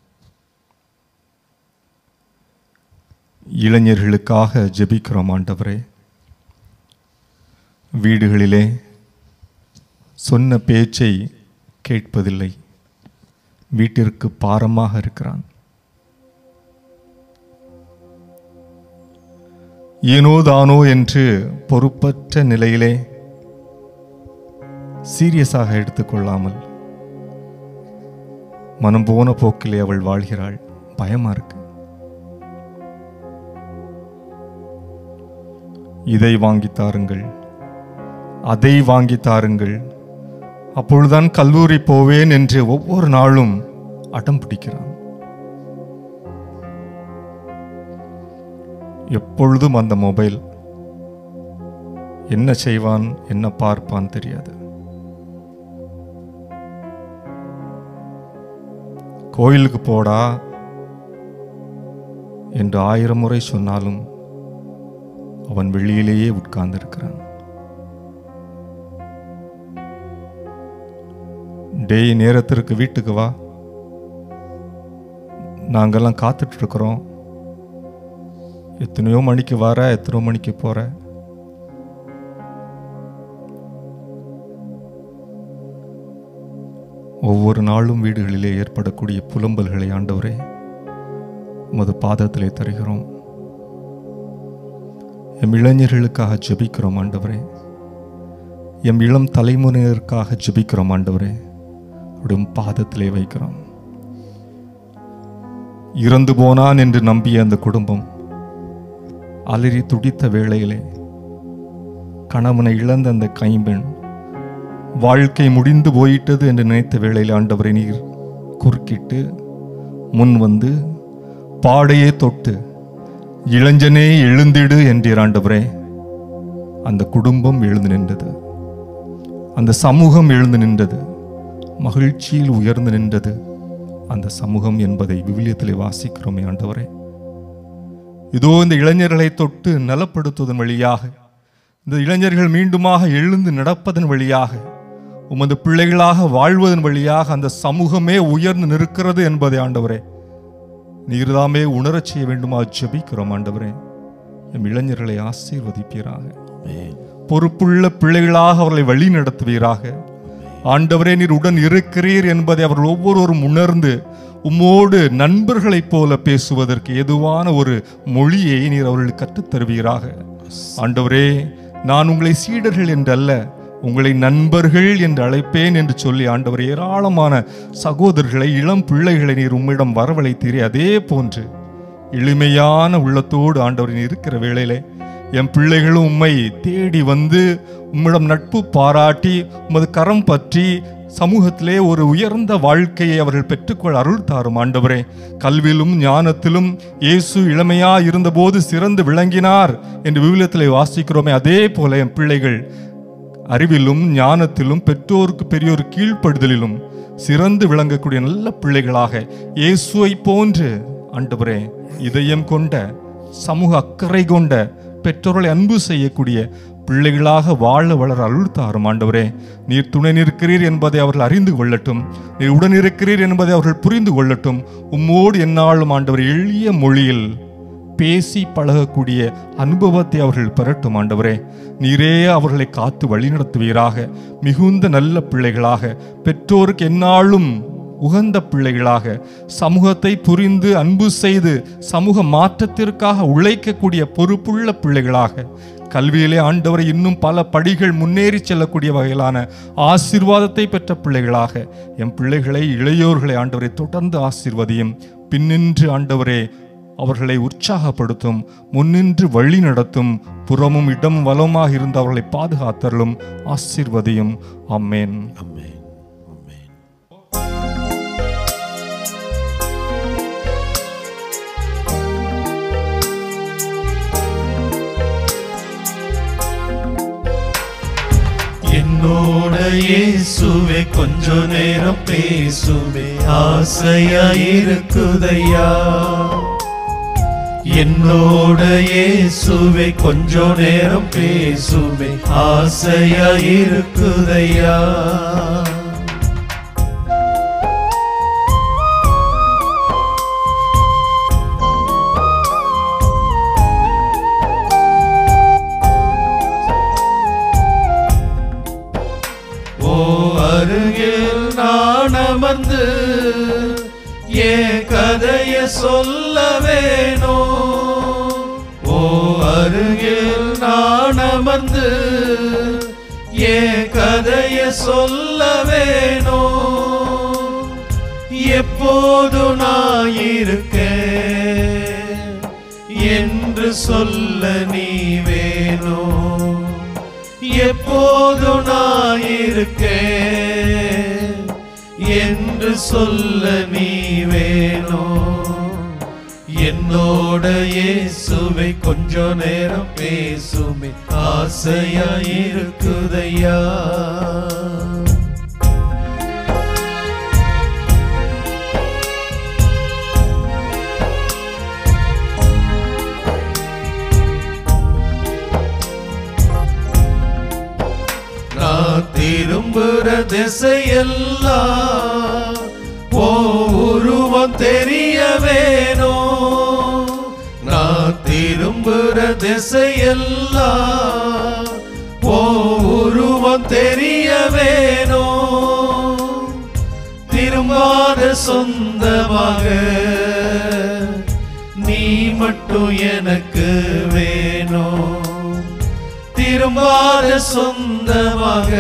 இளைஞர்களுக்காக ஜெபிக்கிறோம் ஆண்டவரே வீடுகளிலே சொன்ன பேச்சை கேட்பதில்லை வீட்டிற்கு பாரமாக இருக்கிறான் ஏனோ தானோ என்று பொறுப்பற்ற நிலையிலே சீரியஸாக எடுத்துக்கொள்ளாமல் மனம் போன போக்கிலே அவள் வாழ்கிறாள் பயமா இருக்கு இதை வாங்கி தாருங்கள் அதை வாங்கி தாருங்கள் அப்பொழுதுதான் கல்லூரி போவேன் என்று ஒவ்வொரு நாளும் அடம் பிடிக்கிறான் எப்பொழுதும் அந்த மொபைல் என்ன செய்வான் என்ன பார்ப்பான் தெரியாது கோயிலுக்கு போடா என்று ஆயிரம் முறை சொன்னாலும் அவன் வெளியிலேயே உட்கார்ந்திருக்கிறான் டேய் நேரத்திற்கு வீட்டுக்கு வா நாங்கெல்லாம் காத்துட்டு இருக்கிறோம் எத்தனையோ மணிக்கு வர எத்தனையோ மணிக்கு போற ஒவ்வொரு நாளும் வீடுகளிலே ஏற்படக்கூடிய புலம்பல்களை ஆண்டவரே உமது பாதத்திலே தருகிறோம் எம் இளைஞர்களுக்காக ஜெபிக்கிறோம் ஆண்டவரே எம் இளம் தலைமுறையினருக்காக ஜெபிக்கிறோம் ஆண்டவரே உடைய பாதத்திலே வைக்கிறோம் இறந்து போனான் என்று நம்பிய அந்த குடும்பம் அலறி துடித்த வேளையிலே கணவனை இழந்த அந்த கைம்பெண் வாழ்க்கை முடிந்து போயிட்டது என்று நினைத்த வேளையில் ஆண்டவரை நீர் குறுக்கிட்டு முன் வந்து பாடையே தொட்டு இளைஞனே எழுந்திடு என்றீர் ஆண்டவரே அந்த குடும்பம் எழுந்து நின்றது அந்த சமூகம் எழுந்து நின்றது மகிழ்ச்சியில் உயர்ந்து நின்றது அந்த சமூகம் என்பதை விவிலியத்திலே வாசிக்கிறோமே ஆண்டவரே இதோ இந்த இளைஞர்களை தொட்டு நலப்படுத்துவதன் வழியாக இந்த இளைஞர்கள் மீண்டுமாக எழுந்து நடப்பதன் வழியாக உமது பிள்ளைகளாக வாழ்வதன் வழியாக அந்த சமூகமே உயர்ந்து நிற்கிறது என்பதை ஆண்டவரே நீர்தாமே உணரச் செய்ய வேண்டுமா ஜெபிக்கிறோம் ஆண்டவரே எம் இளைஞர்களை ஆசீர்வதிப்பீராக பொறுப்புள்ள பிள்ளைகளாக அவர்களை வழி நடத்துவீராக ஆண்டவரே நீர் உடன் இருக்கிறீர் என்பதை அவர்கள் ஒவ்வொருவரும் உணர்ந்து உம்மோடு நண்பர்களைப் போல பேசுவதற்கு ஏதுவான ஒரு மொழியை நீர் அவர்களுக்கு கற்றுத் தருவீராக ஆண்டவரே நான் உங்களை சீடர்கள் என்றல்ல உங்களை நண்பர்கள் என்று அழைப்பேன் என்று சொல்லி ஆண்டவர் ஏராளமான சகோதரர்களை இளம் பிள்ளைகளை நீர் உம்மிடம் வரவழைத்தீரே அதே போன்று எளிமையான உள்ளத்தோடு ஆண்டவரின் இருக்கிற வேளையிலே என் பிள்ளைகளும் உம்மை தேடி வந்து உம்மிடம் நட்பு பாராட்டி உமது கரம் பற்றி சமூகத்திலே ஒரு உயர்ந்த வாழ்க்கையை அவர்கள் பெற்றுக்கொள்ள அருள் தாரும் ஆண்டவரே கல்வியிலும் ஞானத்திலும் இயேசு இளமையா இருந்தபோது சிறந்து விளங்கினார் என்று விவிலியத்திலே வாசிக்கிறோமே அதே போல என் பிள்ளைகள் அறிவிலும் ஞானத்திலும் பெற்றோருக்கு பெரியோர் கீழ்ப்படுதலிலும் சிறந்து விளங்கக்கூடிய நல்ல பிள்ளைகளாக இயேசுவை போன்று ஆண்டவரே இதயம் கொண்ட சமூக அக்கறை கொண்ட பெற்றோர்களை அன்பு செய்யக்கூடிய பிள்ளைகளாக வாழ வளர அருள் தாரும் ஆண்டவரே நீர் துணை நிற்கிறீர் என்பதை அவர்கள் அறிந்து கொள்ளட்டும் நீர் உடன் இருக்கிறீர் என்பதை அவர்கள் புரிந்து கொள்ளட்டும் உம்மோடு எந்நாளும் ஆண்டவர் எளிய மொழியில் பேசி பழகக்கூடிய அனுபவத்தை அவர்கள் பெறட்டும் ஆண்டவரே நீரே அவர்களை காத்து வழிநடத்துவீராக மிகுந்த நல்ல பிள்ளைகளாக பெற்றோருக்கு எந்நாளும் உகந்த பிள்ளைகளாக சமூகத்தை புரிந்து அன்பு செய்து சமூக மாற்றத்திற்காக உழைக்கக்கூடிய பொறுப்புள்ள பிள்ளைகளாக கல்வியிலே ஆண்டவரை இன்னும் பல படிகள் முன்னேறி செல்லக்கூடிய வகையிலான ஆசீர்வாதத்தை பெற்ற பிள்ளைகளாக என் பிள்ளைகளை இளையோர்களை ஆண்டவரை தொடர்ந்து ஆசீர்வதியும் பின்னின்று ஆண்டவரே அவர்களை உற்சாகப்படுத்தும் முன்னின்று வழி நடத்தும் புறமும் இடம் வலமாக இருந்து அவர்களை பாதுகாத்தருளும் ஆசீர்வதியும் அம்மேன் அம்மேன் அம்மேன் என்னோட இயேசுவே கொஞ்ச நேரம் பேசுவே ஆசையா இருக்குதையா என்னோட இயேசுவே கொஞ்ச நேரம் பேசுவே ஆசையா இருக்குதையா ஓ அருகில் நான் அமர்ந்து என் கதைய சொல்ல வேணும் ஓ அருகில் நான் அமர்ந்து என் கதைய சொல்ல வேணும் எப்போது நான் இருக்கேன் என்று சொல்ல நீ வே வேணும் எப்போது நான் இருக்கேன் என்று சொல்ல நீ வேணும் என்னோட இயேசுவை கொஞ்ச நேரம் பேசுமே ஆசையா இருக்குதையா நான் திரும்புற திசையெல்லாம் ஓ உருவம் தெரிய வேணும் நான் திரும்புற திசையெல்லாம் ஓ உருவம் தெரிய வேணும் திரும்பாத சொந்தமாக நீ மட்டும் எனக்கு வேணும் திரும்பாத சொந்தமாக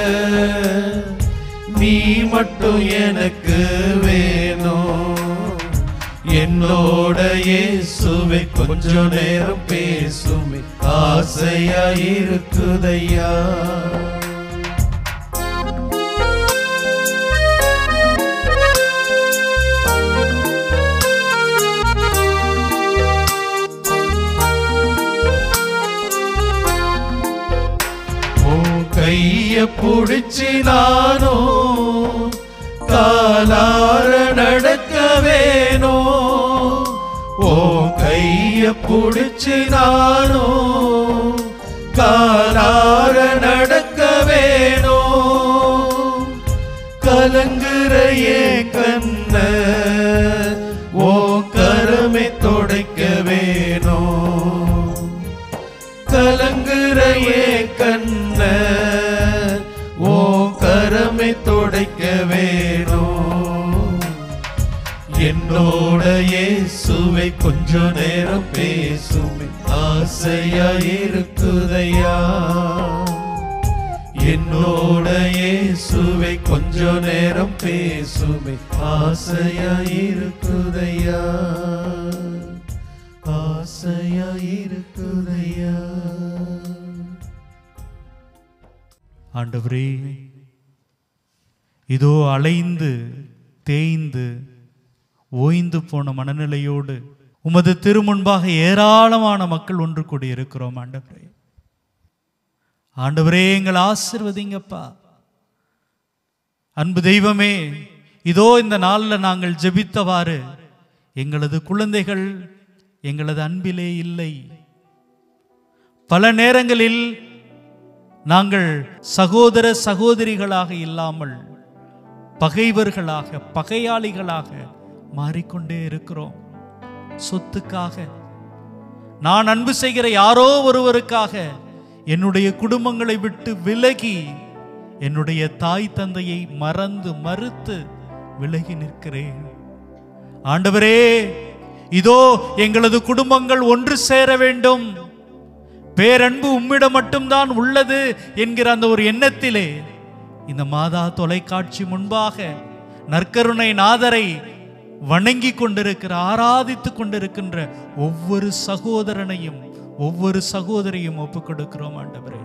நீ மட்டும் எனக்கு வேணும் என்னோட இயேசுவை கொஞ்ச நேரம் பேசுமே ஆசையா இருக்குதையா ஓ கைய புடிச்சு நானோ காலார நடக்க வேணும் ஓ கைய புடிச்சு நானோ காலார நடக்க வேணும் கலங்குற ஏன் கண்ண ஓ கரமை தொடைக்க வேணும் கலங்குற ஏன் கண்ண ஓ கரமை தொடைக்க வேணும் என்னோட இயேசுவை கொஞ்ச நேரம் பேசுமே ஆசையா இருக்குதையா என்னோட இயேசுவை கொஞ்ச நேரம் பேசுமே ஆசையா இருக்குதையா ஆசையா இருக்குதையா ஆண்டவரே இதோ அலைந்து தேய்ந்து ஓய்ந்து போன மனநிலையோடு உமது திருமுன்பாக ஏராளமான மக்கள் ஒன்று கூடி இருக்கிறோம் ஆண்டவரே ஆண்டவரே எங்கள் ஆசிர்வதிங்கப்பா அன்பு தெய்வமே இதோ இந்த நாளில் நாங்கள் ஜெபித்தவாறு எங்களது குழந்தைகள் எங்களது அன்பிலே இல்லை பல நேரங்களில் நாங்கள் சகோதர சகோதரிகளாக இல்லாமல் பகைவர்களாக பகையாளிகளாக மாறிக்கொண்டே இருக்கிறோம் சொத்துக்காக நான் அன்பு செய்கிற யாரோ ஒருவருக்காக என்னுடைய குடும்பங்களை விட்டு விலகி என்னுடைய தாய் தந்தையை மறந்து மறுத்து விலகி நிற்கிறேன் ஆண்டவரே இதோ எங்களது குடும்பங்கள் ஒன்று சேர வேண்டும் பேரன்பு உம்மிடம் மட்டும்தான் உள்ளது என்கிற அந்த ஒரு எண்ணத்திலே இந்த மாதா தொலைக்காட்சி முன்பாக நற்கருணை நாதரை வணங்கி கொண்டிருக்கிற ஆராதித்து கொண்டிருக்கின்ற ஒவ்வொரு சகோதரனையும் ஒவ்வொரு சகோதரியும் ஒப்புக் கொடுக்கிறோம் ஆண்டவரே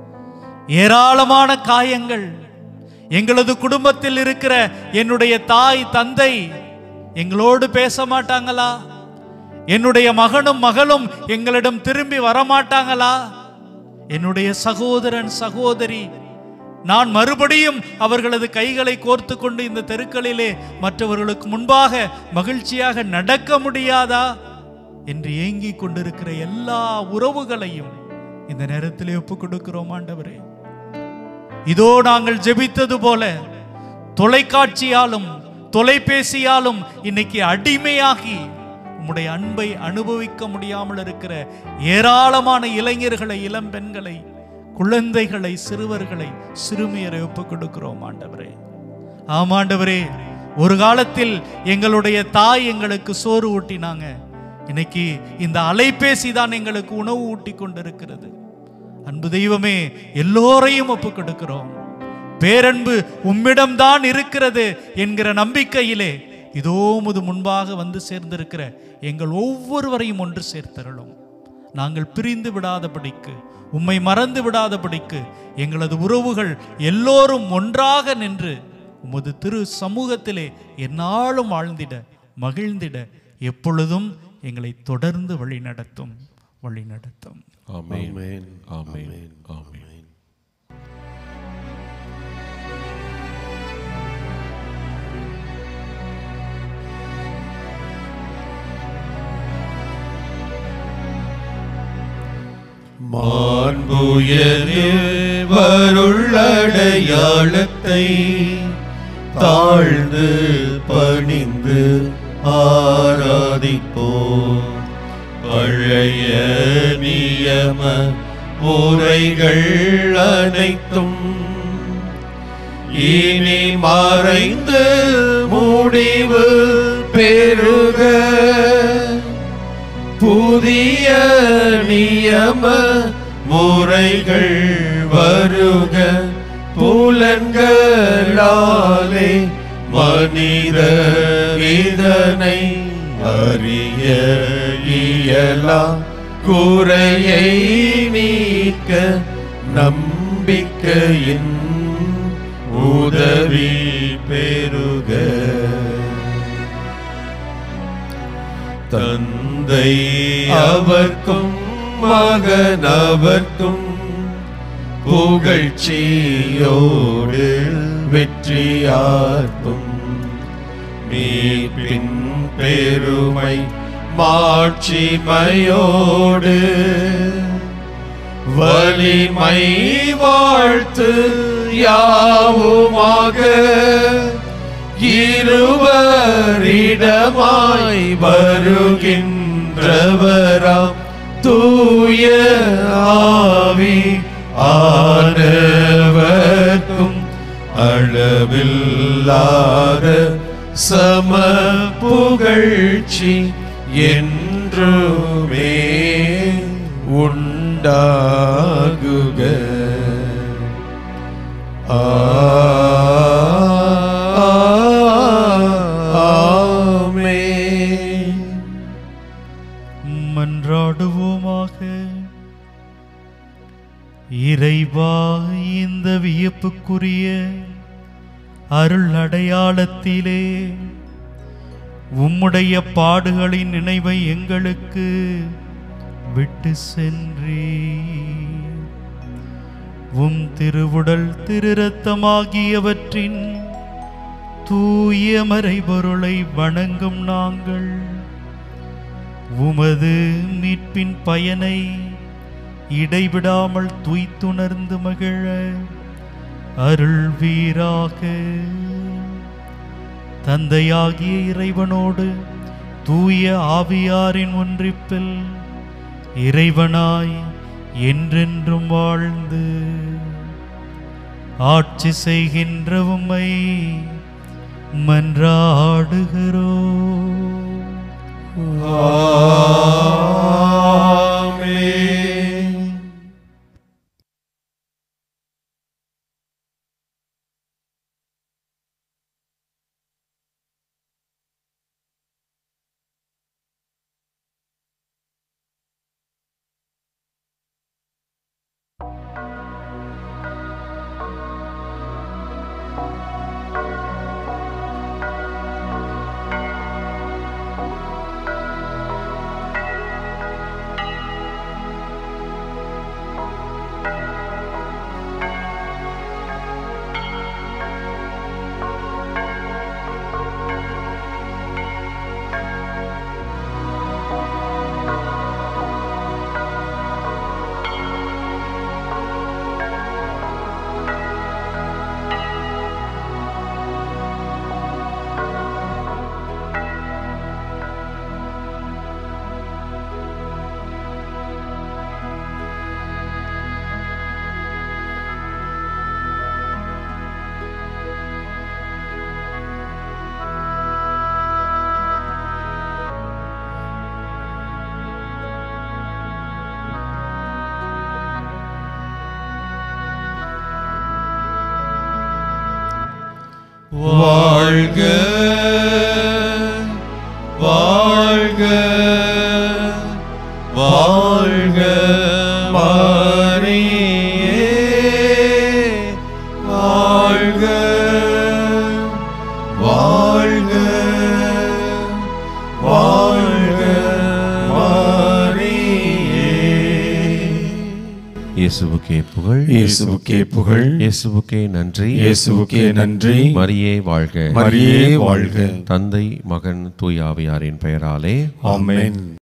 ஏராளமான காயங்கள் எங்களது குடும்பத்தில் இருக்கிற என்னுடைய தாய் தந்தை எங்களோடு பேச மாட்டாங்களா என்னுடைய மகனும் மகளும் எங்களிடம் திரும்பி வரமாட்டாங்களா என்னுடைய சகோதரன் சகோதரி நான் மறுபடியும் அவர்களது கைகளை கோர்த்து கொண்டு இந்த தெருக்களிலே மற்றவர்களுக்கு முன்பாக மகிழ்ச்சியாக நடக்க முடியாதா என்று ஏங்கிக் கொண்டிருக்கிற எல்லா உறவுகளையும் இந்த நேரத்திலே ஒப்புக் கொடுக்கிறோம் ஆண்டவரே இதோ நாங்கள் ஜெபித்தது போல தொலைக்காட்சியாலும் தொலைபேசியாலும் இன்னைக்கு அடிமையாகி உம்முடைய அன்பை அனுபவிக்க முடியாமல் இருக்கிற ஏராளமான இளைஞர்களை இளம் பெண்களை குழந்தைகளை சிறுவர்களை சிறுமியரை ஒப்புக் கொடுக்கிறோம் ஆண்டவரே ஆமாண்டவரே ஒரு காலத்தில் எங்களுடைய தாய் எங்களுக்கு சோறு ஊட்டினாங்க இன்னைக்கு இந்த அலைபேசி தான் எங்களுக்கு உணவு ஊட்டி கொண்டிருக்கிறது அன்பு தெய்வமே எல்லோரையும் ஒப்புக் கொடுக்கிறோம் பேரன்பு உம்மிடம்தான் இருக்கிறது என்கிற நம்பிக்கையிலே இதோ முது முன்பாக வந்து சேர்ந்திருக்கிற எங்கள் ஒவ்வொருவரையும் ஒன்று சேர்த்தருளும் நாங்கள் பிரிந்து விடாதபடிக்கு உம்மை மறந்து விடாதபடிக்கு எங்களது உறவுகள் எல்லோரும் ஒன்றாக நின்று உமது திரு சமூகத்திலே எந்நாளும் வாழ்ந்திட மகிழ்ந்திட எப்பொழுதும் எங்களை தொடர்ந்து வழிநடத்தும் வழிநடத்தும் ஆமென் ஆமென். ஆமென் ஆமென் மாண்புயரில் வருள்ளடையாளத்தை தாழ்ந்து பணிந்து ஆராதிப்போம் பழைய நியம முறைகள் அனைத்தும் இனி மறைந்து முடிவு பெருக புதிய நியம முறைகள் வருக புலன்களாலே மனித இதனை அறிய இயலா குறையை நீக்க நம்பிக்கையின் உதவி பெருக தந்தை அவர்க்கும் மகன் அவர்க்கும் புகழ்ச்சியோடு வெற்றியார்க்கும் மீட்பின் பெருமை மாட்சிமையோடு வலிமை வாழ்த்து யாவுமாக இருவரிடமாய் வருகின்றவராம் தூய ஆவி ஆனவர்க்கும் அளவில்லாத சம புகழ்ச்சி என்றுமே உண்டாகுக ஆமென். மன்றாடுவோமாக இறைவா இந்த வியப்புக்குரிய அருள் அடையாளத்திலே உம்முடைய பாடுகளின் நினைவை எங்களுக்கு விட்டு சென்றே உம் திருவுடல் திருரத்தமாகியவற்றின் தூய மறைபொருளை வணங்கும் நாங்கள் உமது மீட்பின் பயனை இடைவிடாமல் துய்த்துணர்ந்து மகிழ அருள்வீராக தந்தையாகிய இறைவனோடு தூய ஆவியாரின் ஒன்றிப்பில் இறைவனாய் என்றென்றும் வாழ்ந்து ஆட்சி செய்கின்ற உம்மை மன்றாடுகிறோம் ஆமென். வாழ்க வாழ்க வாழ்க இயேசுவுக்கே புகழ் இயேசுவுக்கே புகழ் இயேசுவுக்கே நன்றி இயேசுவுக்கே நன்றி மரியே வாழ்க மரியே வாழ்க தந்தை மகன் தூய் ஆவியாரின் பெயராலே ஆமென்